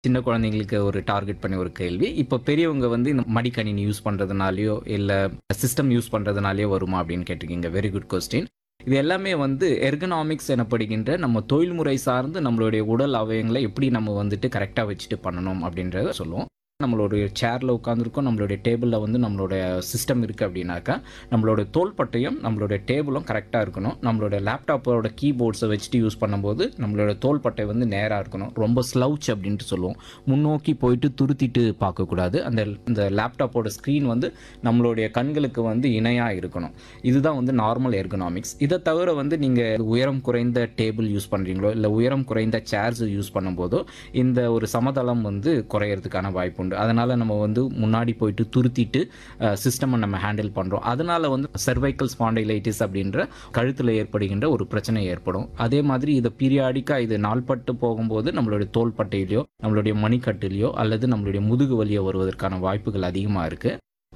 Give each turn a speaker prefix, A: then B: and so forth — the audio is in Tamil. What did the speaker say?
A: சின்ன குழந்தைங்களுக்கு ஒரு டார்கெட் பண்ணி ஒரு கேள்வி இப்போ பெரியவங்க வந்து இந்த மடிக்கணினி யூஸ் பண்ணுறதுனாலையோ இல்லை சிஸ்டம் யூஸ் பண்ணுறதுனாலையோ வருமா அப்படின்னு கேட்டிருக்கீங்க வெரி குட் கொஸ்டின் இது எல்லாமே வந்து எர்கனாமிக்ஸ் எனப்படுகின்ற நம்ம தொழில்முறை சார்ந்து நம்மளுடைய உடல் அவயங்களை எப்படி நம்ம வந்துட்டு கரெக்டாக வச்சுட்டு பண்ணணும் அப்படின்றத சொல்லுவோம் நம்மளுடைய சேரில் உட்காந்துருக்கோம் நம்மளுடைய டேபிளில் வந்து நம்மளுடைய சிஸ்டம் இருக்குது அப்படின்னாக்கா நம்மளோட தோள்பட்டையும் நம்மளோட டேபிளும் கரெக்டாக இருக்கணும் நம்மளோட லேப்டாப்போட கீபோர்ட்ஸை வச்சுட்டு யூஸ் பண்ணும்போது நம்மளோட தோள்பட்டை வந்து நேராக இருக்கணும் ரொம்ப ஸ்லவுச் அப்படின்ட்டு சொல்லுவோம் முன்னோக்கி போயிட்டு துருத்திட்டு பார்க்கக்கூடாது அந்த இந்த லேப்டாப்போட ஸ்க்ரீன் வந்து நம்மளுடைய கண்களுக்கு வந்து இணையாக இருக்கணும் இதுதான் வந்து நார்மல் எர்கனாமிக்ஸ் இதை தவிர வந்து நீங்கள் உயரம் குறைந்த டேபிள் யூஸ் பண்ணுறீங்களோ இல்லை உயரம் குறைந்த சேர்ஸ் யூஸ் பண்ணும்போதோ இந்த ஒரு சமதளம் வந்து குறையறதுக்கான வாய்ப்பு உண்டு அதனால் நம்ம வந்து முன்னாடி போயிட்டு துருத்திட்டு சிஸ்டமை நம்ம ஹேண்டில் பண்ணுறோம் அதனால் வந்து சர்வைக்கல் ஸ்பாண்டைலைட்டிஸ் அப்படின்ற கழுத்தில் ஏற்படுகின்ற ஒரு பிரச்சனை ஏற்படும் அதே மாதிரி இதை பீரியாடிக்காக இது நாள்பட்டு போகும்போது நம்மளுடைய தோள்பட்டையிலையோ நம்மளுடைய மணிக்கட்டிலையோ அல்லது நம்மளுடைய முதுகு வலியோ வருவதற்கான வாய்ப்புகள் அதிகமாக இருக்குது